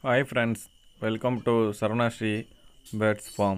hi friends welcome to Saravanasri birds farm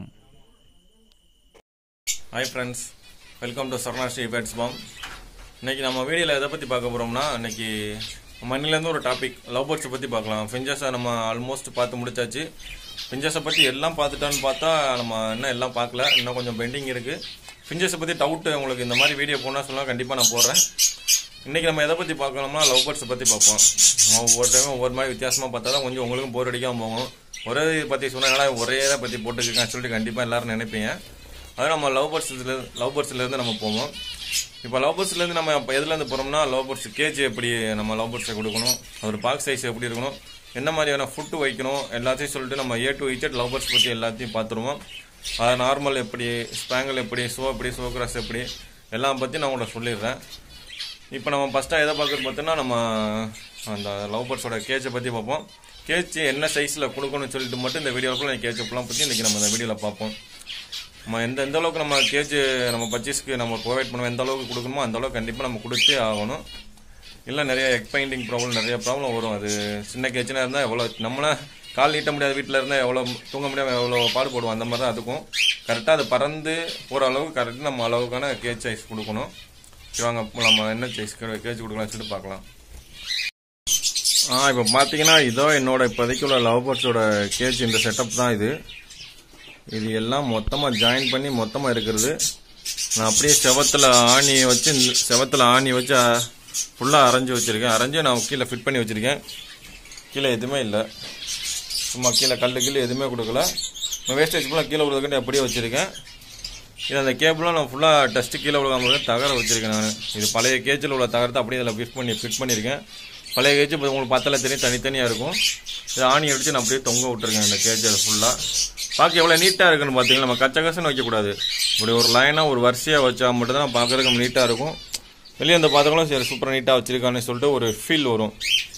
hi friends welcome to Saravanasri birds farm இன்னைக்கு நம்ம வீடியோவில் எதை பற்றி பார்க்க போகிறோம்னா இன்னைக்கு மண்ணிலேருந்து ஒரு டாபிக் லவ் பேர்ட்ஸை பற்றி பார்க்கலாம் ஃபிஞ்சஸை நம்ம ஆல்மோஸ்ட் பார்த்து முடிச்சாச்சு ஃபிஞ்சஸை பற்றி எல்லாம் பார்த்துட்டான்னு பார்த்தா நம்ம இன்னும் எல்லாம் பார்க்கல இன்னும் கொஞ்சம் பெண்டிங் இருக்குது ஃபிஞ்சஸை பற்றி டவுட்டு உங்களுக்கு இந்த மாதிரி வீடியோ போனால் சொல்லலாம் கண்டிப்பாக நான் போடுறேன் இன்னைக்கு நம்ம எதை பற்றி பார்க்கணும்னா லவ் பேர்ட்ஸை பற்றி பார்ப்போம் நம்ம ஒவ்வொரு டைமும் ஒவ்வொரு மாதிரி வித்தியாசமாக பார்த்தா தான் கொஞ்சம் உங்களுக்கும் போர் அடிக்காமல் போகும் ஒரே இதை பற்றி சொன்னா ஒரே இதை பற்றி போட்டுருக்கேன்னு சொல்லிட்டு கண்டிப்பாக எல்லாரும் நினைப்பீங்க அது நம்ம லவ் பேர்ட்ஸ்ல லவ் பேர்ட்ஸ்லேருந்து நம்ம போவோம் இப்போ லவ் பேர்ட்ஸ்லேருந்து நம்ம இப்போ எதுலேருந்து போகிறோம்னா லவ் பேர்ட்ஸ் கேஜ் எப்படி நம்ம லவ் பேர்ட்ஸை கொடுக்கணும் ஒரு பாக்ஸ் சைஸ் எப்படி இருக்கணும் என்ன மாதிரியான ஃபுட்டு வைக்கணும் எல்லாத்தையும் சொல்லிட்டு நம்ம A to Z love birds பற்றி எல்லாத்தையும் பார்த்துருவோம் அது நார்மல் எப்படி ஸ்பேங்கல் எப்படி ஷோ எப்படி ஷோ கிராஸ் எப்படி எல்லாம் பற்றி நான் உங்களை சொல்லிடுறேன் இப்போ நம்ம ஃபஸ்ட்டாக எதை பார்க்குறது பார்த்தோன்னா நம்ம அந்த லவ் பேர்ட்ஸோட கேஜை பற்றி பார்ப்போம் கேஜ் என்ன சைஸில் கொடுக்கணும்னு சொல்லிட்டு மட்டும் இந்த வீடியோக்குள்ள கேஜ் அப்பெல்லாம் பற்றி இன்றைக்கி நம்ம இந்த வீடியோவில் பார்ப்போம் நம்ம எந்த எந்த அளவுக்கு நம்ம கேஜ் நம்ம பர்ச்சேஸ்க்கு நம்ம ப்ரொவைட் பண்ணுவோம் எந்த அளவுக்கு கொடுக்கணுமோ அந்த அளவுக்கு கண்டிப்பாக நம்ம கொடுத்தே ஆகணும் இல்லை நிறைய எக் பெயிண்டிங் ப்ராப்ளம் நிறைய ப்ராப்ளம் வரும் அது சின்ன கேஜ்னா இருந்தால் எவ்வளோ நம்மள கால் நீட்ட முடியாத வீட்டில் இருந்தால் எவ்வளோ தூங்க முடியாமல் எவ்வளோ பாடுபடுவோம் அந்த மாதிரி தான் அதுக்கும் கரெக்டாக அது பறந்து போகிற அளவுக்கு கரெக்டாக நம்ம அளவுக்கான கேஜ் சைஸ் கொடுக்கணும் சரி வாங்க இப்போ நம்ம என்ன சைஸ் கேஜ் கொடுக்கலாம்னு சொல்லிட்டு பார்க்கலாம் ஆ இப்போ பார்த்தீங்கன்னா இதோ என்னோட இப்போதைக்கு உள்ள லவ் பேர்ட்ஸோட கேஜ் இந்த செட்டப் தான் இது இது எல்லாம் மொத்தமாக ஜாயின் பண்ணி மொத்தமாக இருக்கிறது நான் அப்படியே செவத்தில் ஆணி வச்சு செவத்தில் ஆணி வச்சு ஃபுல்லாக அரைஞ்சி வச்சுருக்கேன் அரைஞ்சி நான் கீழே ஃபிட் பண்ணி வச்சுருக்கேன் கீழே எதுவுமே இல்லை சும்மா கீழே கல் கீழே எதுவுமே கொடுக்கல நான் வேஸ்டேஜ் ஃபுல்லாக கீழே விழுதுக்கிட்டு அப்படியே வச்சுருக்கேன் இது அந்த கேபிளும் நான் ஃபுல்லாக டஸ்ட்டு கீழே விழுகாம தகர வச்சுருக்கேன் நான் இது பழைய கேஜில் உள்ள தகரத்தை அப்படியே இதில் ஃபிட் பண்ணி ஃபிட் பண்ணியிருக்கேன் பழைய கேஜ் இப்போ உங்களுக்கு பத்தல தெரியும் தனித்தனியாக இருக்கும் இது ஆணி அடித்து நான் அப்படியே தொங்க விட்டுருக்கேன் இந்த கேஜில் ஃபுல்லாக பார்க்க எவ்வளோ நீட்டாக இருக்குன்னு பார்த்தீங்கன்னா நம்ம கச்ச கசன்னு வைக்கக்கூடாது இப்படி ஒரு லைனாக ஒரு வரிசையாக வச்சா மட்டும் தான் பார்க்குறதுக்கு நம்ம நீட்டாக இருக்கும் வெளியே அந்த பார்த்துக்கலாம் சரி சூப்பராக நீட்டாக வச்சிருக்கான்னு சொல்லிட்டு ஒரு ஃபீல் வரும்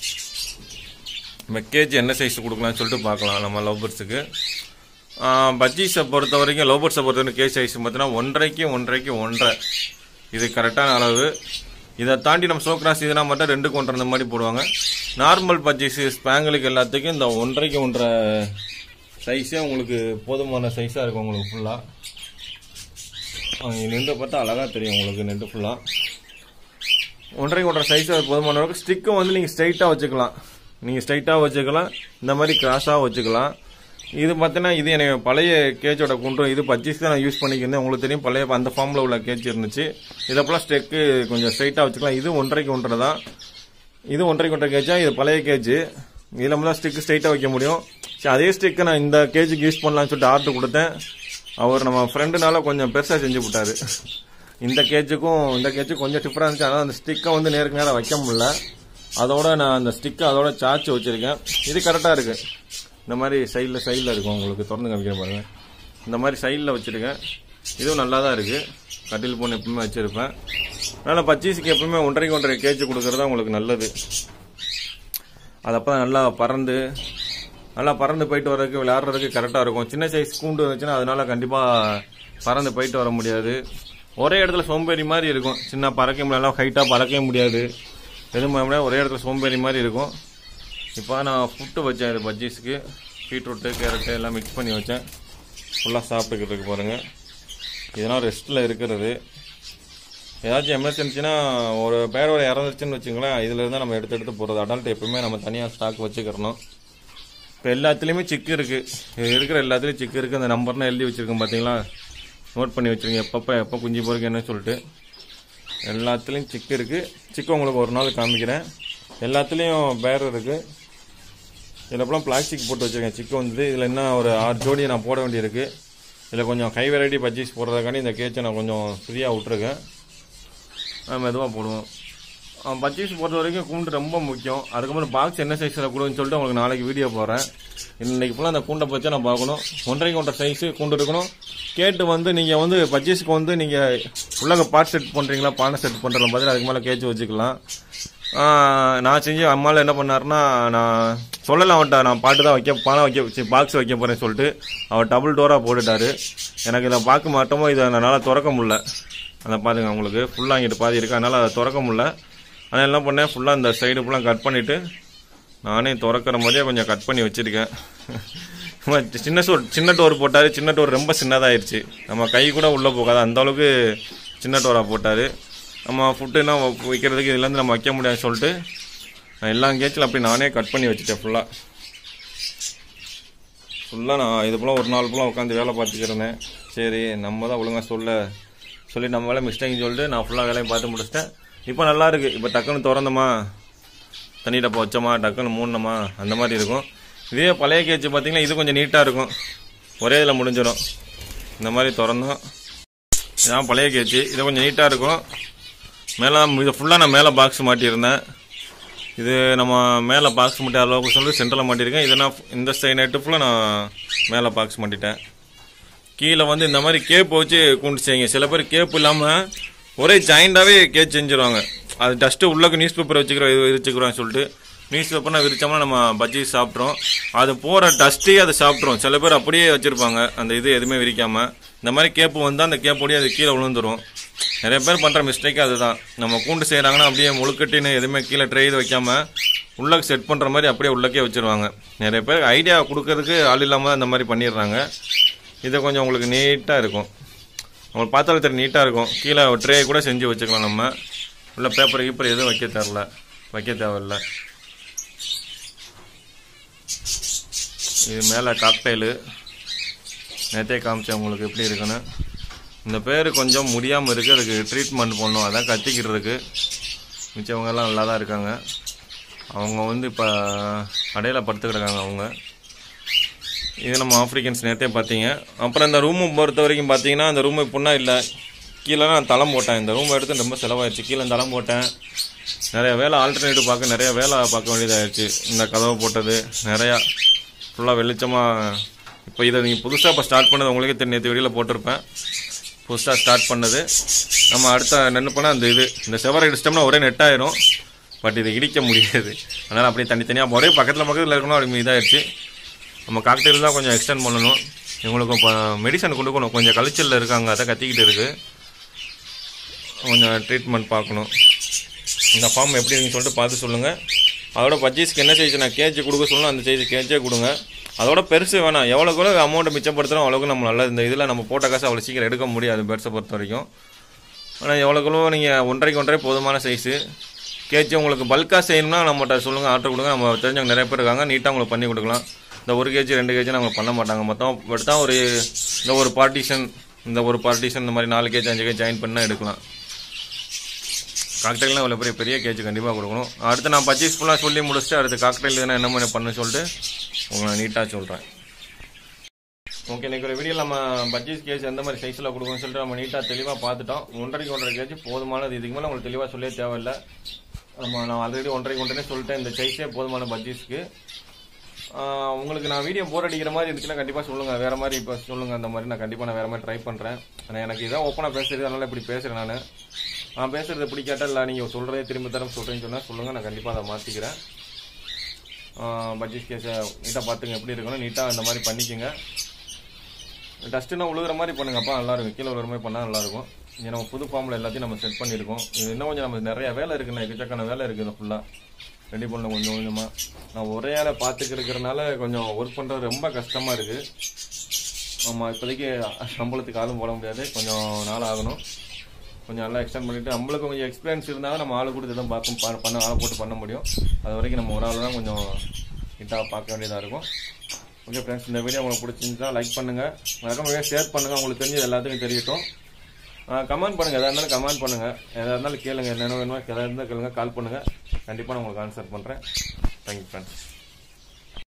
நம்ம கேஜி என்ன சைஸ் கொடுக்கலாம்னு சொல்லிட்டு பார்க்கலாம் நம்ம லவ் பேர்ட்ஸுக்கு பஜ்ஜீஸை பொறுத்த வரைக்கும் லவ் பேர்ட்ஸை பொறுத்த வரைக்கும் கேஜ் சைஸ் பார்த்தீங்கன்னா ஒன்றரைக்கு ஒன்றரைக்கு ஒன்றரை இது கரெக்டான அளவு இதை தாண்டி நம்ம சோக்ராஸ் இதுனா மட்டும் ரெண்டுக்கு ஒன்றரை இந்த மாதிரி போடுவாங்க நார்மல் பஜ்ஜீஸ் ஸ்பேங்களுக்கு எல்லாத்துக்கும் இந்த ஒன்றரைக்கு ஒன்றரை சைஸே உங்களுக்கு போதுமான சைஸாக இருக்கும் உங்களுக்கு ஃபுல்லாக நின்று பார்த்தா அழகாக தெரியும் உங்களுக்கு நெண்டு ஃபுல்லாக ஒன்றரைக்கு ஒன்றரை சைஸ் போதுமான அளவுக்கு ஸ்டிக்கும் வந்து நீங்கள் ஸ்ட்ரைட்டாக வச்சுக்கலாம் நீங்கள் ஸ்ட்ரைட்டாக வச்சுக்கலாம் இந்த மாதிரி கிராஸாக வச்சுக்கலாம் இது பார்த்தீங்கன்னா இது எனக்கு பழைய கேஜோட குன்றம் இது பச்சீஸ் தான் நான் யூஸ் பண்ணிக்கிறேன் உங்களுக்கு தெரியும் பழைய அந்த ஃபார்மில் உள்ள கேஜ் இருந்துச்சு இதப்பெல்லாம் ஸ்டெக்கு கொஞ்சம் ஸ்ட்ரைட்டாக வச்சுக்கலாம் இது ஒன்றரைக்கு ஒன்றரை தான் இது ஒன்றரைக்கு ஒன்றரை கேஜா இது பழைய கேஜ் இதில் தான் ஸ்டிக்கு ஸ்ட்ரைட்டாக வைக்க முடியும் சரி அதே ஸ்டிக்கை நான் இந்த கேஜுக்கு யூஸ் பண்ணலாம்னு சொல்லிட்டு ஆர்டர் கொடுத்தேன் அவர் நம்ம ஃப்ரெண்டுனால கொஞ்சம் பெருசாக செஞ்சு விட்டாரு இந்த கேஜுக்கும் இந்த கேஜுக்கும் கொஞ்சம் டிஃப்ரெண்ட் இருந்துச்சு ஆனால் அந்த ஸ்டிக்கை வந்து நேருக்கு நேரம் வைக்க முடியல அதோட நான் அந்த ஸ்டிக்கை அதோட சார்ஜ் வச்சுருக்கேன் இது கரெக்டாக இருக்குது இந்த மாதிரி சைடில் சைடில் இருக்கும் உங்களுக்கு திறந்து காமிக்கிற பாருங்க இந்த மாதிரி சைடில் வச்சுருக்கேன் இதுவும் நல்லா தான் இருக்குது கட்டில் பொண்ணு எப்பவுமே வச்சுருப்பேன் அதனால் பச்சீஸுக்கு எப்பவுமே ஒன்றரைக்கு ஒன்றரை கேஜ் கொடுக்குறது தான் உங்களுக்கு நல்லது அது அப்போ நல்லா பறந்து நல்லா பறந்து போயிட்டு வர்றதுக்கு விளையாடுறதுக்கு கரெக்டாக இருக்கும் சின்ன சைஸ் கூண்டு வந்துச்சுன்னா அதனால கண்டிப்பாக பறந்து போயிட்டு வர முடியாது ஒரே இடத்துல சோம்பேறி மாதிரி இருக்கும் சின்ன பறக்க முடியலாம் ஹைட்டாக பறக்கவே முடியாது எதுவும் பண்ண முடியாது ஒரே இடத்துல சோம்பேறி மாதிரி இருக்கும் இப்போ நான் ஃபுட்டு வச்சேன் இது பஜ்ஜீஸுக்கு பீட்ரூட்டு கேரட்டு எல்லாம் மிக்ஸ் பண்ணி வச்சேன் ஃபுல்லாக சாப்பிட்டுக்கிறதுக்கு பாருங்கள் இதெல்லாம் ரெஸ்ட்டில் இருக்கிறது ஏதாச்சும் எமர்ஜென்சினா ஒரு பேரோட இறந்துச்சுன்னு வச்சுங்களேன் இதில் இருந்தால் நம்ம எடுத்து எடுத்து போகிறது அடல்ட் எப்பவுமே நம்ம தனியாக ஸ்டாக் வச்சுக்கிறணும் இப்போ எல்லாத்துலேயுமே சிக்கு இருக்குது இது இருக்கிற எல்லாத்துலேயும் சிக்கு இருக்குது அந்த நம்பர்லாம் எழுதி வச்சுருக்கோம் பார்த்தீங்களா நோட் பண்ணி வச்சுருங்க எப்பப்போ எப்போ குஞ்சு போகிறீங்க என்ன சொல்லிட்டு எல்லாத்துலேயும் சிக்கு இருக்குது சிக்கு உங்களுக்கு ஒரு நாள் காமிக்கிறேன் எல்லாத்துலேயும் பேர் இருக்குது இதில் அப்புறம் பிளாஸ்டிக் போட்டு வச்சுருக்கேன் சிக்கு வந்து இதில் என்ன ஒரு ஆறு ஜோடியை நான் போட வேண்டியிருக்கு இதில் கொஞ்சம் கை வெரைட்டி பஜ்ஜீஸ் போடுறதுக்காண்டி இந்த கேச்சை நான் கொஞ்சம் ஃப்ரீயாக விட்ருக்கேன் மெதுவாக போடுவோம் பச்சீஸ் பொறுத்த வரைக்கும் கூண்டு ரொம்ப முக்கியம் அதுக்கப்புறம் பாக்ஸ் என்ன சைஸில் கொடுன்னு சொல்லிட்டு உங்களுக்கு நாளைக்கு வீடியோ போடுறேன் இன்னைக்கு ஃபுல்லாக அந்த கூண்டை பற்றி நான் பார்க்கணும் ஒன்றரைக்கு ஒன்றரை சைஸு கூண்டு இருக்கணும் கேட்டு வந்து நீங்கள் வந்து பச்சீஸ்க்கு வந்து நீங்கள் உள்ளக பார்ட் செட் பண்ணுறீங்களா பானை செட் பண்ணுறத பார்த்து அதுக்கு மேலே கேச்சு வச்சுக்கலாம் நான் செஞ்சு அம்மாவில் என்ன பண்ணாருன்னா நான் சொல்லலாம் அவன்கிட்ட நான் பாட்டு தான் வைக்க பானை வைக்க பாக்ஸ் வைக்க போகிறேன்னு சொல்லிட்டு அவர் டபுள் டோராக போட்டுட்டாரு எனக்கு இதை பார்க்க மாட்டோமோ இதை என்னால் திறக்க முடியல அதை பாருங்க உங்களுக்கு ஃபுல்லாக இங்கிட்டு பாதி இருக்குது அதனால் அதை திறக்க முடியல அதனால் என்ன பண்ணேன் ஃபுல்லாக இந்த சைடு ஃபுல்லாக கட் பண்ணிவிட்டு நானே திறக்கிற போதே கொஞ்சம் கட் பண்ணி வச்சுருக்கேன் சின்ன சோர் சின்ன டோர் போட்டார் சின்ன டோர் ரொம்ப சின்னதாயிருச்சு நம்ம கை கூட உள்ளே போகாது அந்த அளவுக்கு சின்ன டோராக போட்டார் நம்ம ஃபுட்டுனா வைக்கிறதுக்கு இதுலேருந்து நம்ம வைக்க முடியாதுன்னு சொல்லிட்டு நான் எல்லா கேச்சில் அப்படி நானே கட் பண்ணி வச்சுட்டேன் ஃபுல்லாக ஃபுல்லாக நான் இது போல் ஒரு நாள் ஃபுல்லாக உட்காந்து வேலை பார்த்துக்கிறேன் சரி நம்ம தான் ஒழுங்காக சொல்ல சொல்லி நம்ம வேலை மிஸ்டேக்னு சொல்லிட்டு நான் ஃபுல்லாக வேலையை பார்த்து முடிச்சிட்டேன் இப்போ நல்லா இருக்குது இப்போ டக்குன்னு திறந்தோமா தண்ணி டப்பா வச்சோமா டக்குன்னு மூடணுமா அந்த மாதிரி இருக்கும் இதே பழைய கேஜ் பார்த்தீங்கன்னா இது கொஞ்சம் நீட்டாக இருக்கும் ஒரே இதில் முடிஞ்சிடும் இந்த மாதிரி திறந்தோம் இதான் பழைய கேஜ் இது கொஞ்சம் நீட்டாக இருக்கும் மேலே இது ஃபுல்லாக நான் மேலே பாக்ஸ் மாட்டியிருந்தேன் இது நம்ம மேலே பாக்ஸ் மாட்டி அளவுக்கு சொல்லி சென்டரில் மாட்டியிருக்கேன் இதை நான் இந்த சைடு நெட்டு ஃபுல்லாக நான் மேலே பாக்ஸ் மாட்டிட்டேன் கீழே வந்து இந்த மாதிரி கேப் வச்சு கூண்டு செய்யுங்க சில பேர் கேப் இல்லாமல் ஒரே ஜாயிண்டாகவே கேக் செஞ்சுருவாங்க அது டஸ்ட்டு உள்ளக்கு நியூஸ் பேப்பர் வச்சுக்கிறோம் இது விரிச்சுக்கிறோம் சொல்லிட்டு நியூஸ் பேப்பர்னா விரிச்சோம்னா நம்ம பஜ்ஜி சாப்பிட்றோம் அது போகிற டஸ்ட்டே அதை சாப்பிட்றோம் சில பேர் அப்படியே வச்சுருப்பாங்க அந்த இது எதுவுமே விரிக்காமல் இந்த மாதிரி கேப்பு வந்தால் அந்த கேப்போடய அது கீழே விழுந்துரும் நிறைய பேர் பண்ணுற மிஸ்டேக் அதுதான் நம்ம கூண்டு செய்கிறாங்கன்னா அப்படியே முழுக்கட்டின்னு எதுவுமே கீழே ட்ரை இது வைக்காமல் உள்ளக்கு செட் பண்ணுற மாதிரி அப்படியே உள்ளக்கே வச்சுருவாங்க நிறைய பேர் ஐடியா கொடுக்கறதுக்கு ஆள் இல்லாமல் அந்த மாதிரி பண்ணிடுறாங்க இது கொஞ்சம் உங்களுக்கு நீட்டாக இருக்கும் உங்களுக்கு பார்த்தாலும் தெரியும் நீட்டாக இருக்கும் கீழே ட்ரே கூட செஞ்சு வச்சுக்கலாம் நம்ம உள்ள பேப்பர் கீப்பர் எதுவும் வைக்க தேவையில்ல வைக்க தேவையில்ல இது மேலே காக்டைலு நேற்றே காமிச்சேன் உங்களுக்கு எப்படி இருக்குன்னு இந்த பேர் கொஞ்சம் முடியாமல் இருக்குது அதுக்கு ட்ரீட்மெண்ட் பண்ணணும் அதான் கத்திக்கிறதுக்கு மிச்சவங்கெல்லாம் நல்லா தான் இருக்காங்க அவங்க வந்து இப்போ கடையில் படுத்து கிடக்காங்க அவங்க இது நம்ம ஆஃப்ரிக்கன்ஸ் நேரத்தே பார்த்தீங்க அப்புறம் இந்த ரூமை பொறுத்த வரைக்கும் பார்த்தீங்கன்னா அந்த ரூம் இப்படின்னா இல்லை கீழே நான் தளம் போட்டேன் இந்த ரூம் எடுத்து ரொம்ப செலவாயிடுச்சு கீழே தளம் போட்டேன் நிறைய வேலை ஆல்டர்னேட்டிவ் பார்க்க நிறைய வேலை பார்க்க வேண்டியதாகிடுச்சு இந்த கதவை போட்டது நிறையா ஃபுல்லாக வெளிச்சமாக இப்போ இதை நீங்கள் புதுசாக இப்போ ஸ்டார்ட் பண்ணது உங்களுக்கே தெரியும் நேற்று வெளியில் போட்டிருப்பேன் புதுசாக ஸ்டார்ட் பண்ணது நம்ம அடுத்த நென்று பண்ணால் அந்த இது இந்த செவரை இடிச்சிட்டோம்னா ஒரே நெட்டாயிரும் பட் இதை இடிக்க முடியாது அதனால் அப்படியே தனித்தனியாக ஒரே பக்கத்தில் பக்கத்தில் இருக்கணும் அப்படி இதாகிடுச்சு நம்ம காக்டெயில் தான் கொஞ்சம் எக்ஸ்டெண்ட் பண்ணணும் இவங்களுக்கு இப்போ மெடிசன் கொடுக்கணும் கொஞ்சம் கழிச்சலில் இருக்காங்க அதை கத்திக்கிட்டு இருக்குது கொஞ்சம் ட்ரீட்மெண்ட் பார்க்கணும் இந்த ஃபார்ம் எப்படி இருக்குன்னு சொல்லிட்டு பார்த்து சொல்லுங்கள் அதோட பஜ்ஜீஸ்க்கு என்ன சைஸ் நான் கேஜி கொடுக்க சொல்லணும் அந்த சைஸ் கேஜே கொடுங்க அதோட பெருசு வேணாம் எவ்வளோக்கு எவ்வளோ அமௌண்ட்டை மிச்சப்படுத்துகிறோம் அவ்வளோக்கு நம்ம நல்லது இந்த இதில் நம்ம போட்ட காசு அவ்வளோ சீக்கிரம் எடுக்க முடியாது பெருசை பொறுத்த வரைக்கும் ஆனால் எவ்வளோக்கு எவ்வளோ நீங்கள் ஒன்றரைக்கு ஒன்றரை போதுமான சைஸு கேஜி உங்களுக்கு பல்காக செய்யணும்னா நம்மகிட்ட சொல்லுங்கள் ஆர்டர் கொடுங்க நம்ம தெரிஞ்சவங்க நிறைய பேர் இருக்காங்க நீட்டாக உங்களுக்கு பண்ணி கொடுக்கலாம் இந்த ஒரு கேஜி ரெண்டு கேஜி நம்ம பண்ண மாட்டாங்க மொத்தம் எடுத்தா ஒரு இந்த ஒரு பார்ட்டிஷன் இந்த ஒரு பார்ட்டிஷன் இந்த மாதிரி நாலு கேஜி அஞ்சு கேஜி ஜாயின் பண்ணால் எடுக்கலாம் காக்டெயிலாம் இவ்வளோ பெரிய பெரிய கேஜ் கண்டிப்பாக கொடுக்கணும் அடுத்து நான் பர்ச்சேஸ் ஃபுல்லாக சொல்லி முடிச்சுட்டு அடுத்து காக்டெயில் என்ன என்ன மாதிரி பண்ண சொல்லிட்டு உங்களை நீட்டாக சொல்கிறேன் ஓகே இன்னைக்கு ஒரு வீடியோ நம்ம பட்ஜெட் கேஜ் எந்த மாதிரி சைஸில் கொடுக்கணும்னு சொல்லிட்டு நம்ம நீட்டாக தெளிவாக பார்த்துட்டோம் ஒன்றரைக்கு ஒன்றரை கேஜ் போதுமானது இதுக்கு மேலே உங்களுக்கு தெளிவாக சொல்லவே தேவையில்லை நம்ம நான் ஆல்ரெடி ஒன்றரைக்கு ஒன்றரை சொல்லிட்டேன் இந்த சைஸே போதுமான பட்ஜெட்ஸ்க்கு உங்களுக்கு நான் வீடியோ போர் அடிக்கிற மாதிரி இருந்துச்சுன்னா கண்டிப்பாக சொல்லுங்கள் வேறு மாதிரி இப்போ சொல்லுங்கள் அந்த மாதிரி நான் கண்டிப்பாக நான் வேறு மாதிரி ட்ரை பண்ணுறேன் ஆனால் எனக்கு இதான் ஓப்பனாக பேசுறது அதனால் இப்படி பேசுகிறேன் நான் நான் பேசுறது பிடிக்காட்டா இல்லை நீங்கள் சொல்கிறதே திரும்ப தரம் சொல்கிறேன்னு சொன்னால் சொல்லுங்கள் நான் கண்டிப்பாக அதை மாற்றிக்கிறேன் பட்ஜெட் கேஸை நீட்டாக பார்த்துங்க எப்படி இருக்கணும் நீட்டாக அந்த மாதிரி பண்ணிக்கோங்க டஸ்ட்டுனா உழுகுற மாதிரி பண்ணுங்கப்பா நல்லா இருக்கும் கீழே விழுகிற மாதிரி பண்ணால் நல்லாயிருக்கும் இங்கே நம்ம புது ஃபார்மில் எல்லாத்தையும் நம்ம செட் பண்ணியிருக்கோம் இது இன்னும் கொஞ்சம் நம்ம நிறைய வேலை இருக்குண்ணா எக்கச்சக்கான வேலை இருக்குது ஃபுல்லாக ரெடி பண்ண கொஞ்சம் கொஞ்சமாக நான் ஒரே ஆளை பார்த்துக்கிறதுனால கொஞ்சம் ஒர்க் பண்ணுறது ரொம்ப கஷ்டமாக இருக்குது ஆமாம் இப்போதைக்கு சம்பளத்துக்கு ஆளும் போட முடியாது கொஞ்சம் நாள் ஆகணும் கொஞ்சம் நல்லா எக்ஸ்டெண்ட் பண்ணிவிட்டு நம்மளுக்கு கொஞ்சம் எக்ஸ்பீரியன்ஸ் இருந்தால் நம்ம ஆள் கொடுத்து தான் பார்க்கும் ப- பண்ண ஆளை போட்டு பண்ண முடியும் அது வரைக்கும் நம்ம ஒரு ஆள் தான் கொஞ்சம் நீட்டாக பார்க்க வேண்டியதாக இருக்கும் ஓகே ஃப்ரெண்ட்ஸ் இந்த வீடியோ உங்களுக்கு பிடிச்சிருந்தா லைக் பண்ணுங்கள் மறக்காம ஷேர் பண்ணுங்கள் உங்களுக்கு தெரிஞ்சது எல்லாத்துக்கும் தெரியட்டும் கமெண்ட் பண்ணுங்கள் எதாக இருந்தாலும் கமெண்ட் பண்ணுங்கள் எதாக இருந்தாலும் கேளுங்க என்னென்ன வேணுமோ எதாக இருந்தாலும் கேளுங்க கால் பண்ணுங்கள் கண்டிப்பாக நான் உங்களுக்கு ஆன்சர் பண்ணுறேன் தேங்க்யூ ஃப்ரெண்ட்ஸ்